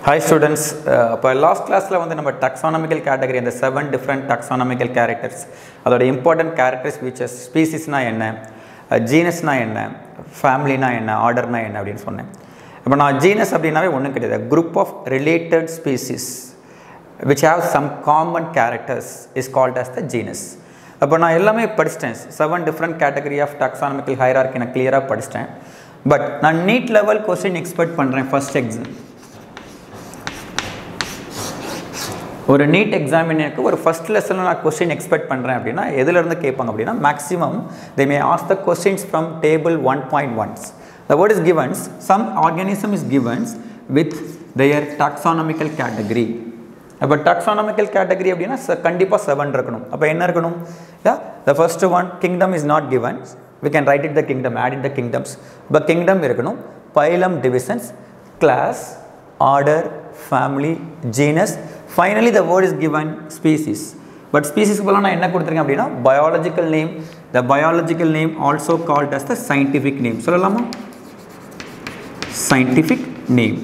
Hi students இப்போ last கிளாஸில் வந்து நம்ம டக்ஸானமிக்கல் கேட்டகரி அந்த செவன் டிஃப்ரெண்ட் டக்ஸானமிக்கல் கேரக்டர்ஸ் அதோட இம்பார்ட்டன்ட் கேரக்டர்ஸ் ஃபீச்சர்ஸ் ஸ்பீசிஸ்னா என்ன ஜீனஸ்னா என்ன ஃபேமிலினா என்ன ஆர்டர்னா என்ன அப்படின்னு சொன்னேன் இப்போ நான் ஜீனஸ் அப்படின்னாவே ஒன்றும் கிடையாது group of related species which have some common characters is called as the genus அப்போ நான் எல்லாமே படிச்சிட்டேன் seven different category of taxonomical hierarchy நான் கிளியராக படிச்சிட்டேன் பட் நான் நீட் லெவல் கொஸ்டின் எக்ஸ்பெக்ட் பண்ணுறேன் ஃபர்ஸ்ட் எக்ஸாம் ஒரு நீட் எக்ஸாமினருக்கு ஒரு ஃபஸ்ட் லெசனில் நான் கொஸ்டின் எக்ஸ்பெக்ட் பண்ணுறேன் அப்படின்னா எதுலேருந்து கேட்பாங்க அப்படின்னா maximum they may ask the questions from table one point once the word is givens some organism is givens with their taxonomical category அப்போ டாக்ஸானமிக்கல் கேட்டகரி அப்படின்னா கண்டிப்பாக செவன் இருக்கணும் அப்போ என்ன இருக்கணும் yeah the first one kingdom is not given we can write it the kingdom add it the kingdoms இப்போ kingdom இருக்கணும் phylum divisions class order family genus finally the word is given species but ஸ்பீசிஸ்க்கு பதிலாக நான் என்ன கொடுத்துருக்கேன் அப்படின்னா biological name the biological name also called as the scientific name சொல்லலாமா scientific name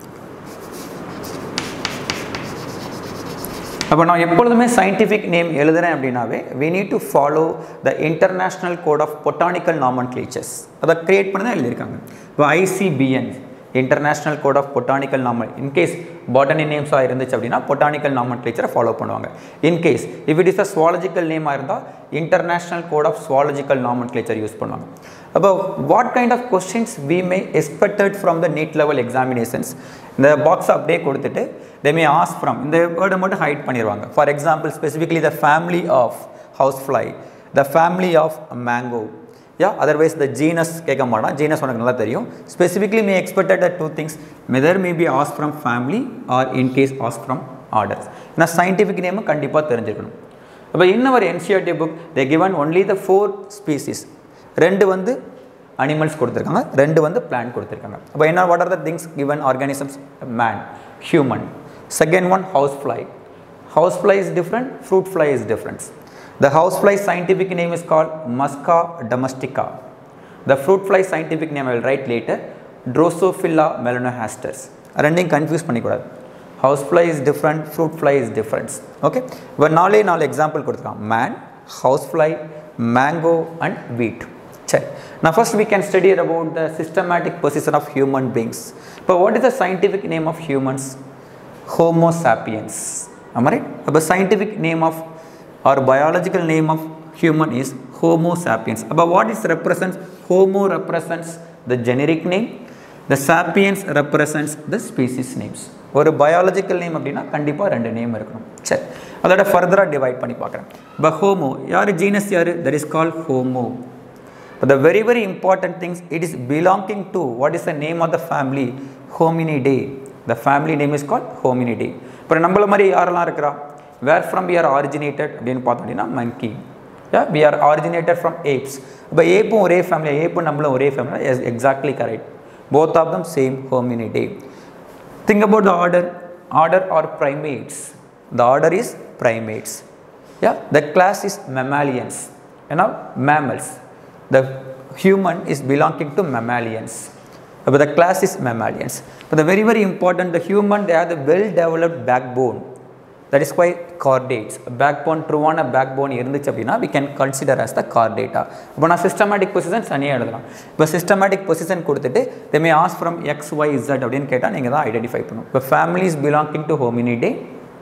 அப்போ நான் எப்பொழுதுமே சயின்டிஃபிக் நேம் எழுதுறேன் அப்படின்னாவே we need to follow the international code of botanical nomenclatures அதை கிரியேட் பண்ணி தான் எழுதியிருக்காங்க இப்போ ICBN international code of botanical nomen in case botany நேம்ஸாக இருந்துச்சு அப்படின்னா பொட்டானிக்கல் நாமன் கிளேச்சரை ஃபாலோ பண்ணுவாங்க in case if it is a zoological நேமாக இருந்தால் international code of zoological nomenclature use பண்ணுவாங்க அப்போ what kind of questions we may expected from the NEET level examinations இந்த பாக்ஸ் அப்படியே கொடுத்துட்டு தே மே ஆஸ் ஃப்ரம் இந்த வேர்டை மட்டும் ஹைட் பண்ணிடுவாங்க for example specifically the family of house fly the family of mango yeah otherwise the genus கேட்க மாட்டான் genus உனக்கு நல்லா தெரியும் specifically may expected two things whether may be ask from family or in case ask from orders ஏன்னா scientific நேமும் கண்டிப்பாக தெரிஞ்சுக்கணும் அப்போ இன்னும் ஒரு NCERT book they given only the four species ரெண்டு வந்து அனிமல்ஸ் கொடுத்துருக்காங்க ரெண்டு வந்து பிளான்ட் கொடுத்துருக்காங்க அப்போ என்ன what are the things given organisms man human second one house fly house fly is different fruit fly is different the house fly scientific name is call Musca domestica the fruit fly scientific name will write later Drosophila melanogasters ரெண்டையும் confuse பண்ணிக்கூடாது house fly is different fruit fly is differents okay இப்போ நாலே நாலு example கொடுத்துருக்கான் man house fly mango and wheat சரி now first we can study about the systematic position of human beings இப்போ what is the scientific name of humans homo sapiens am I right அப்போ scientific name of or biological name of human is homo sapiens அப்போ what is represents homo represents the generic name the sapiens represents the species names ஒரு biological name அப்படின்னா கண்டிப்பாக ரெண்டு name இருக்கணும் சரி அதோட ஃபர்தராக டிவைட் பண்ணி பார்க்குறேன் இப்போ ஹோமோ யார் ஜீனஸ் யார் that is call Homo But the very, very important things, it is belonging to what is the name of the family? Hominidae. The family name is called Hominidae. இப்போ நம்மள மாதிரி யாரெல்லாம் இருக்கிறா where from we are originated அப்படின்னு பார்த்தோம் அப்படின்னா monkey yeah we are originated from apes இப்போ ஏப்பும் ஒரே ஃபேமிலி ஏப்பும் நம்மளும் ஒரே family yes exactly correct both of them same Hominidae think about the order order or primates the order is primates yeah the class is mammalians ஏன்னா mammals the human is belonging to mammalians but the class is mammalians but the very very important the human they have the well developed backbone that is why chordates backbone ட்ரூவான backbone இருந்துச்சு அப்படின்னா we can consider as the chordata இப்போ நான் systematic position தனியாக எழுதலாம் இப்போ systematic position கொடுத்துட்டு they may ask from x y z அப்படின்னு கேட்டால் நீங்கள் தான் ஐடென்டிஃபை பண்ணணும் இப்போ family is belonging to hominidae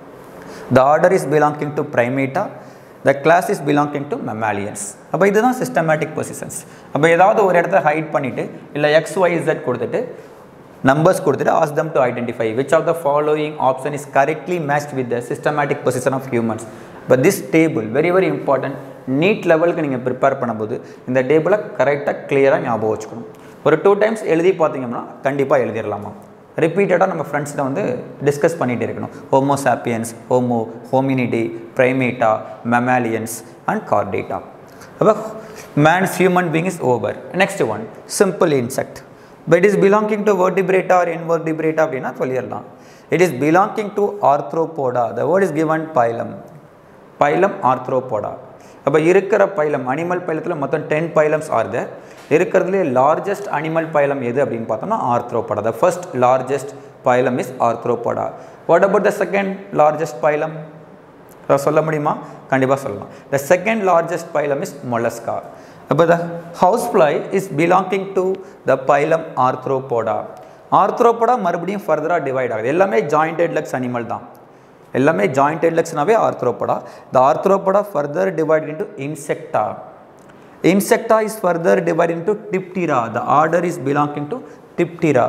the order is belonging to primata the class is belonging to mammalians அப்போ இதுதான் சிஸ்டமேட்டிக் பொசிஷன்ஸ் அப்போ ஏதாவது ஒரு இடத்த ஹைட் பண்ணிவிட்டு இல்லை எக்ஸ் ஒய் இசட் கொடுத்துட்டு நம்பர்ஸ் கொடுத்துட்டு ask them to identify which of the following option is correctly match with the systematic position of humans but this table very very important NEET லெவலுக்கு நீங்கள் ப்ரிப்பேர் பண்ணும்போது இந்த டேபிளை கரெக்டாக கிளியராக ஞாபகம் வச்சுக்கணும் ஒரு டூ டைம்ஸ் எழுதி பார்த்தீங்கன்னா கண்டிப்பாக எழுதிடலாமா ரிப்பீட்டடாக நம்ம ஃப்ரெண்ட்ஸ்கிட்ட வந்து டிஸ்கஸ் பண்ணிகிட்டே இருக்கணும் homo sapiens homo hominidae primata mammalians and chordata அப்போ man's human being is over next one simple insect but is belonging to vertebrata or invertebrata அப்படின்னா சொல்லிடலாம் it is belonging to arthropoda the word is given phylum phylum arthropoda அப்போ இருக்கிற phylum animal பைலத்தில் மொத்தம் ten phylums are இருக்கிறதுலே largest animal phylum எது அப்படின்னு பார்த்தோம்னா arthropoda the first largest phylum is arthropoda what about the second largest phylum அதாவது சொல்ல முடியுமா கண்டிப்பாக சொல்லலாம் the second largest phylum is mollusca அப்போ the house fly is belonging to the phylum arthropoda arthropoda மறுபடியும் ஃபர்தராக டிவைட் ஆகுது எல்லாமே ஜாயிண்டட் லெக்ஸ் அனிமல் தான் எல்லாமே ஜாயிண்டட் லெக்ஸ்னாவே arthropoda the arthropoda further divide into insecta insecta is further divide into diptera the order is belonging to diptera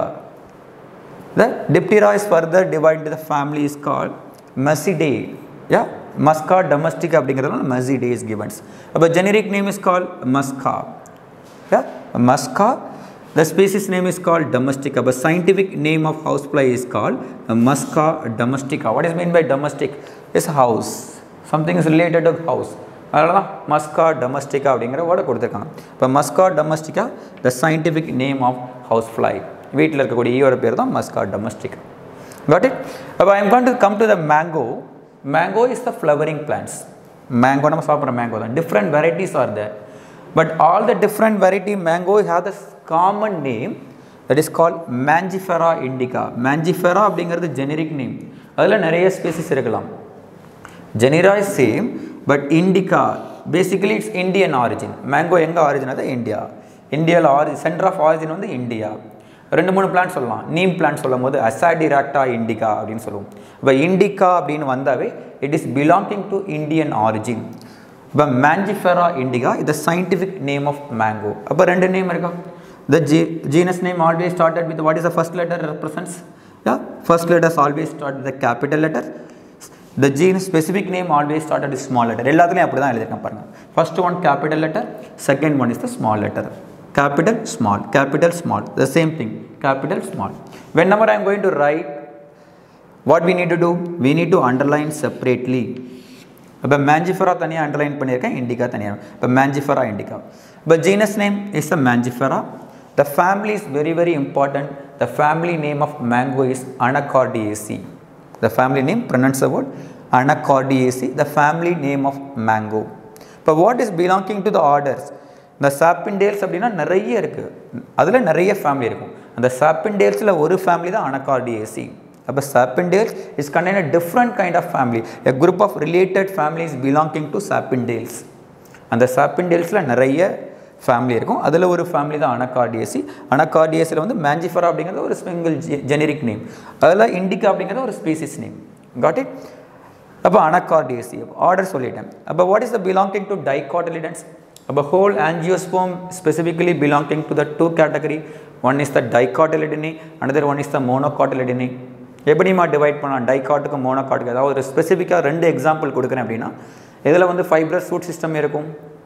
The Diptera is further divided into the family is called Masidae. Yeah, Musca domestica அப்படிங்கிறதுனால Masidae is given. அப்போ generic name is called Musca. Yeah, Musca. The species name is called domestica. But scientific name of housefly is called Musca domestica. What is meant by domestic? Is house. Something is related to house. அதனால தான் musca domestica அப்படிங்கிற வேர்டை கொடுத்துருக்காங்க இப்போ musca domestica the scientific name of house fly வீட்டில் இருக்கக்கூடிய ஈயோட பேர் தான் மஸ்கா டொமஸ்டிகா got it அப்போ I'm going to come to the mango mango is the flowering plants mango நம்ம சாப்பிட்ற மேங்கோ தான் different varieties are there but all the different variety mango have the common name that is call mangifera indica mangifera அப்படிங்கிறது generic name அதில் நிறைய species இருக்கலாம் genera is same but Indica basically it's Indian origin mango எங்கே origin அது India இந்தியாவில் ஆரி centre of origin வந்து India ரெண்டு மூணு பிளான்ட் சொல்லலாம் நீம் பிளான்ட் சொல்லும் போது அசாடிராக்டா இண்டிகா அப்படின்னு சொல்லுவோம் இப்போ இண்டிகா அப்படின்னு வந்தாவே it is belonging to Indian origin இப்போ மேஞ்சிஃபெரா இண்டிகா இது சயின்டிஃபிக் நேம் ஆஃப் மேங்கோ அப்போ ரெண்டு நேம் இருக்கா the g genus name always started with what is the first letter represents yeah first letters always start with the capital letter the gene specific name always started with small letter எல்லாத்துலேயும் அப்படி தான் எழுதியிருக்கேன் பாருங்கள் first one capital letter second one is the small letter capital small capital small the same thing capital small whenever i am going to write what we need to do we need to underline separately இப்போ mangifera தனியாக underline பண்ணியிருக்கேன் indica தனியாக இப்போ mangifera indica இப்போ genus name is a mangifera the family is very very important the family name of mango is anacardiaceae the family name pronounce a word anacardiaceae the family name of mango இப்போ what is belonging to the orders இந்த sapindales அப்படின்னா நிறைய இருக்குது அதில் நிறைய family இருக்கும் அந்த சாப்பின்டேல்ஸில் ஒரு ஃபேமிலி தான் அனகார்டியேசி அப்போ sapindales is contain a different kind of family a group of related families belonging to sapindales அந்த சாப்பின்டேல்ஸில் நிறைய ஃபேமிலி இருக்கும் அதில் ஒரு ஃபேமிலி தான் அனகார்டியசி அனகார்டியஸில் வந்து மேஞ்சிஃபரா அப்படிங்கிறது ஒரு சிங்கிள் ஜெனரிக் நேம் அதில் இண்டிகா அப்படிங்கிறது ஒரு ஸ்பீசிஸ் நேம் காட் இட் அப்போ அனகார்டியசி ஆர்டர் சொல்லிட்டேன் அப்போ what is the belonging to dicotyledons அப்போ whole angiosperm specifically belonging to the two category one is the dicotyledonae another one is the monocotyledonae எப்படிமா divide பண்ணலாம் டைகாட்டுக்கு மோனோகாட்டுக்கு அதாவது ஒரு ஸ்பெசிஃபிக்காக ரெண்டு எக்ஸாம்பிள் கொடுக்குறேன் அப்படின்னா இதில் வந்து ஃபைப்ரஸ் ரூட் சிஸ்டம் இருக்கும்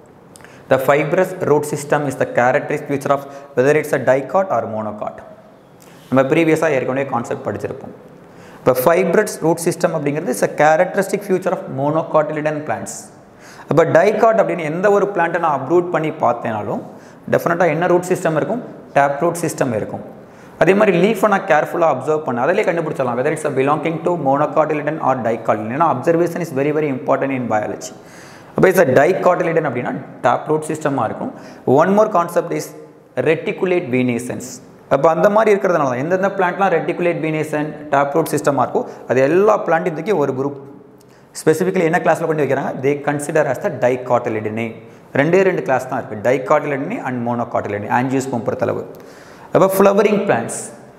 the fibrous root system is the characteristic feature of whether it's a dicot or monocot நம்ம ப்ரீவியஸாக ஏற்கனவே கான்செப்ட் படிச்சிருப்போம் இப்போ ஃபைப்ரஸ் ரூட் சிஸ்டம் அப்படிங்கிறது it's a characteristic feature of monocotyledon plants அப்போ டைகாட் அப்படின்னு எந்த ஒரு பிளான்ட்டை நான் அப்ரூட் பண்ணி பார்த்தேனாலும் டெஃபினட்டாக என்ன ரூட் சிஸ்டம் இருக்கும் டேப் ரூட் சிஸ்டம் இருக்கும் அதே மாதிரி லீஃபை நான் கேர்ஃபுல்லாக அப்சர்வ் பண்ண அதிலே கண்டுபிடிச்சலாம் whether it's a belonging to monocotyledon or dicotyledon ஏன்னா observation is very very important in biology அப்போ இட்ஸ் அ டைகாட்டிலிடன் அப்படின்னா டேப் ரூட் சிஸ்டமாக இருக்கும் one more concept is reticulate venations அப்போ அந்த மாதிரி இருக்கிறதுனால தான் எந்தெந்த பிளான்ட்லாம் ரெட்டிகுலேட் வீனேசன் டேப் ரூட் சிஸ்டமாக இருக்கோ அது எல்லா பிளான்ட்டையும் தூக்கி ஒரு குரூப் ஸ்பெசிஃபிக்கலி என்ன கிளாஸில் கொண்டு வைக்கிறாங்க தே கன்சிடர் ஆஸ் த டைகாட்டிலிடினே ரெண்டே ரெண்டு கிளாஸ் தான் இருக்குது டைகாட்டிலிடினி அண்ட் மோனோகாட்டிலிடினி ஆன்ஜியோஸ்போம் பொறுத்தளவு அப்போ flowering plants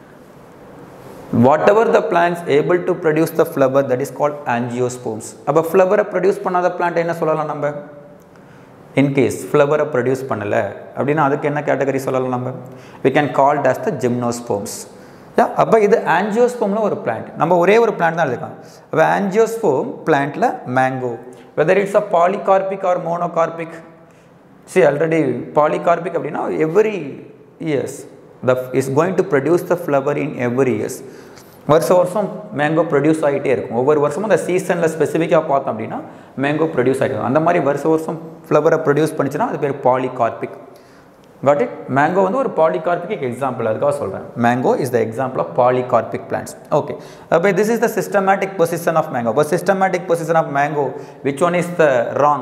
whatever the plants able to produce the flower that is called angiosperms அப்போ ஃப்ளவரை ப்ரொடியூஸ் பண்ணாத பிளான்ட் என்ன சொல்லலாம் நம்ம இன்கேஸ் ஃப்ளவரை ப்ரொடியூஸ் பண்ணலை அப்படின்னா அதுக்கு என்ன கேட்டகரி சொல்லலாம் நம்ம we can call these the gymnosperms yeah அப்போ இது ஆன்ஜியோஸ்போமில் ஒரு பிளான்ட் நம்ம ஒரே ஒரு பிளான்ட் தான் எடுத்துக்கலாம் அப்போ ஆன்ஜியோஸ்போம் பிளான்ட்டில் mango whether it's a polycarpic or monocarpic see already polycarpic அப்படின்னா every years the is going to produce the flower in every years வருஷம் வருஷம் மேங்கோ ப்ரொடியூஸ் ஆகிட்டே இருக்கும் ஒவ்வொரு வருஷமும் அந்த சீசனில் ஸ்பெசிஃபிக்காக பார்த்தோம் அப்படின்னா மேங்கோ ப்ரொடியூஸ் ஆகிட்டு இருக்கும் அந்த மாதிரி வருஷம் வருஷம் ஃப்ளவரை ப்ரொடியூஸ் பண்ணிச்சுன்னா அது பேர் பாலிகார்பிக் காட் இட் மேங்கோ வந்து ஒரு பாலிகார்பிக் எக்ஸாம்பிள் அதுக்காக சொல்கிறேன் mango is the example of polycarpic plants okay அப்போ this is the systematic position of mango இப்போ systematic position of mango which one is the wrong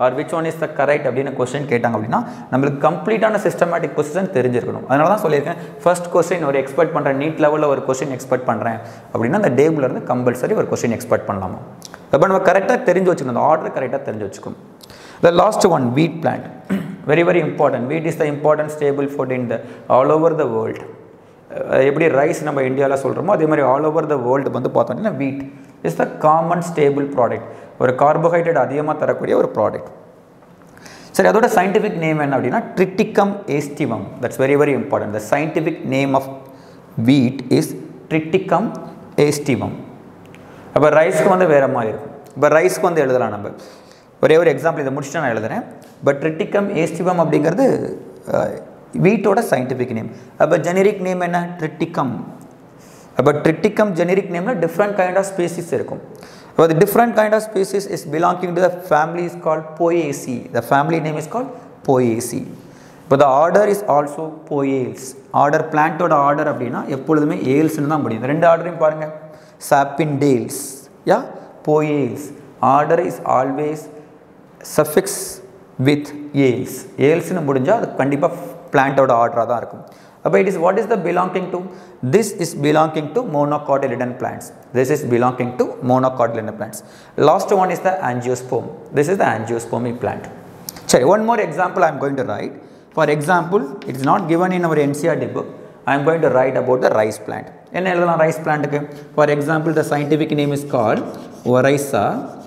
or which one is the correct அப்படின்னு question கேட்டாங்க அப்படின்னா நம்மளுக்கு கம்ப்ளீட்டான systematic position தெரிஞ்சிருக்கணும் அதனால தான் சொல்லியிருக்கேன் ஃபர்ஸ்ட் கொஸ்டின் ஒரு எக்ஸ்பெக்ட் பண்ணுறேன் நீட் லெவலில் ஒரு கொஸ்டின் எக்ஸ்பெக்ட் பண்ணுறேன் அப்படின்னா அந்த டேபிள் இருந்து கம்பல்சரி ஒரு கொஸ்டின் எக்ஸ்பெக்ட் பண்ணலாமா அப்போ நம்ம கரெக்டாக தெரிஞ்சு வச்சுக்கணும் அந்த ஆர்டர் கரெக்டாக தெரிஞ்சு வச்சுக்கணும் the last one wheat plant very very important wheat is the important staple food in the all over the world எப்படி ரைஸ் நம்ம இந்தியாவில் சொல்கிறோமோ அதே மாதிரி ஆல் ஓவர் த வேர்ல்டு வந்து பார்த்தோம் அப்படின்னா wheat is the common staple product ஒரு கார்போஹைட்ரேட் அதிகமாக தரக்கூடிய ஒரு ப்ராடக்ட் சரி அதோட சயின்டிஃபிக் நேம் என்ன அப்படின்னா triticum aestivum that's very very important the scientific name of wheat is triticum aestivum அப்போ ரைஸ்க்கு வந்து வேறு மாதிரி இருக்கும் இப்போ ரைஸ்க்கு வந்து எழுதலாம் நம்ம ஒரே ஒரு எக்ஸாம்பிள் இதை முடிச்சுட்டு நான் எழுதுறேன் பட் ட்ரிட்டிகம் ஏஸ்டிவம் அப்படிங்கிறது வீட்டோட சயின்டிஃபிக் நேம் அப்போ ஜெனரிக் நேம் என்ன ட்ரிட்டிகம் அப்போ ட்ரிட்டிகம் ஜெனரிக் நேமில் டிஃப்ரெண்ட் கைண்ட் ஆஃப் ஸ்பீசிஸ் இருக்கும் அப்போ the different kind of species is belonging to the family is called Poaceae. The family name is called Poaceae. இப்போ the order is also Poales. Order பிளான்ட்டோட order அப்படின்னா எப்பொழுதுமே ஏல்ஸ்னு தான் முடியும் இந்த ரெண்டு ஆர்டரையும் பாருங்கள் sapindales yeah poales order is always suffix with ales ஏல்ஸ்னு முடிஞ்சால் அது கண்டிப்பாக பிளான்ட்டோட ஆர்டராக தான் இருக்கும் அப்போ it is what is the belonging to this is belonging to monocotyledon plants this is belonging to monocotyledon plants last one is the angiosperm this is the angiospermae plant சரி one more example I am going to write for example it is not given in our NCERT book I am going to write about the rice plant என்ன எழுதலாம் rice பிளான்ட்டுக்கு for example the scientific name is call oryza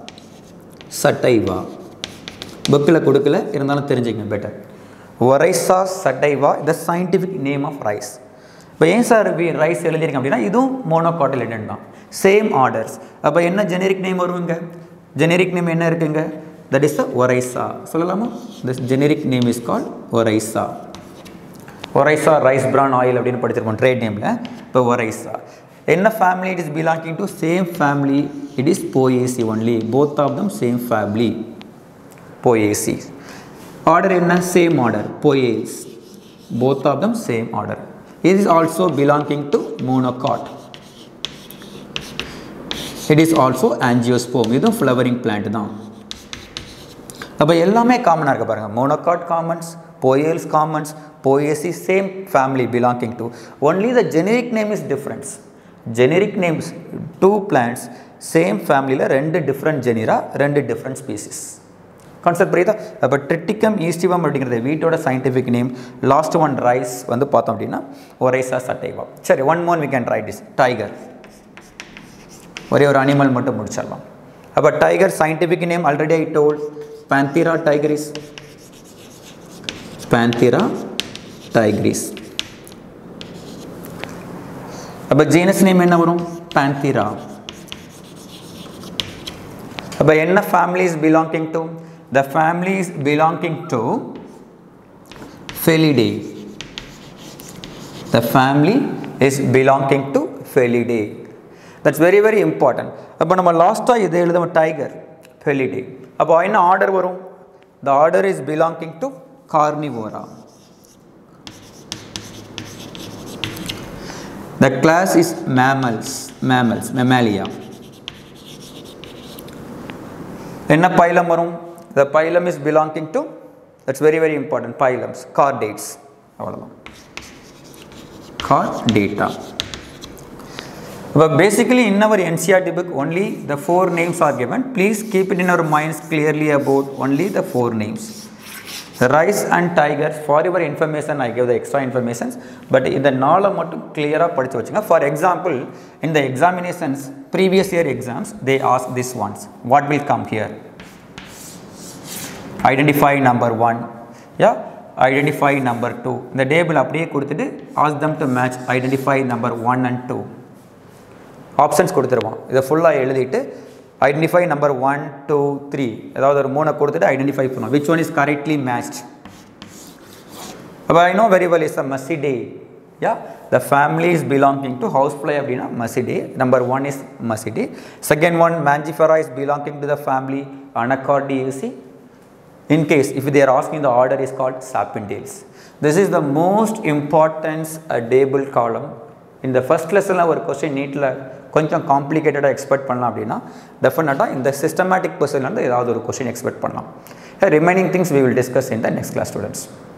sativa புக்கில் கொடுக்கல இருந்தாலும் தெரிஞ்சுங்க better oryza sativa the scientific name of rice இப்போ ஏன் sir we rice எழுதியிருக்கேன் அப்படின்னா இதுவும் மோனோகாட்டிலிடன் தான் சேம் ஆர்டர்ஸ் அப்போ என்ன ஜெனரிக் நேம் வருவங்க ஜெனரிக் நேம் என்ன இருக்குங்க தட் இஸ் த ஒரைசா சொல்லலாமா this generic name is call oryza oryza rice bran oil அப்படின்னு படிச்சிருக்கோம் ட்ரேட் நேமில் இப்போ ஒரைசா என்ன family it is belonging to same family it is poaceae only both of them same family poaceae order என்ன same order poales both of them same order it is also belonging to monocot it is also angiosperm இதுவும் flowering plant தான் அப்போ எல்லாமே காமனாக இருக்க பாருங்கள் monocot commons poales commons poaceae same family belonging to only the generic name is difference generic names two plants same ஃபேமிலியில் ரெண்டு different genera ரெண்டு டிஃப்ரெண்ட் ஸ்பீசிஸ் கான்செப்ட் புரியுதா அப்போ ட்ரிட்டிகம் ஈஸ்டிவம் அப்படிங்கிறது வீட்டோட scientific name last one rice வந்து பார்த்தோம் அப்படின்னா ஒரைசா சட்டைவா சரி one more we can write is tiger ஒரே ஒரு அனிமல் மட்டும் முடிச்சிடலாம் அப்போ tiger scientific name already I told panthera tigris panthera tigris அப்போ ஜீனஸ் நேம் என்ன வரும் பேந்திரா அப்போ என்ன family is belonging to the family is belonging to Felidae. The family is belonging to Felidae. That's very very important. அப்போ நம்ம லாஸ்ட்டாக இதை எழுதும் டைகர் ஃபெலிடே அப்போ என்ன ஆர்டர் வரும் the order is belonging to carnivora the class is mammals mammals mammalia என்ன phylum வரும் the phylum is belonging to that's very very important phylums chordates அவ்வளோதான் chordata but basically in our NCRT book only the four names are given please keep it in our minds clearly about only the four names the rice and tigers for your information I gave the extra informations but இந்த நாளை மட்டும் கிளியராக படித்து வச்சுங்க for example in the examinations previous year exams they ask this ones what will come here identify number one yeah identify number two இந்த table அப்படியே கொடுத்துட்டு ask them to match identify number one and two options கொடுத்துருவோம் இதை ஃபுல்லாக எழுதிட்டு identify number one two three ஏதாவது ஒரு மூணை கொடுத்துட்டு ஐடென்டிஃபை பண்ணுவோம் which one is correctly matched அப்போ I know very well is a muscidae yeah the family is belonging to house fly அப்படின்னா muscidae number one is muscidae second one Mangifera is belonging to the family anacardiaceae in case if they are asking the order is called sapindales this is the most importance a table column in the first lesson ஒரு question நீட்டில் கொஞ்சம் காம்ப்ளிகேட்டடாக expect பண்ணலாம் அப்படின்னா டெஃபினட்டாக இந்த systematic பொசிஷன்லேருந்து ஏதாவது ஒரு கொஸ்டின் எக்ஸ்பெக்ட் பண்ணலாம் remaining things we will discuss in the next class students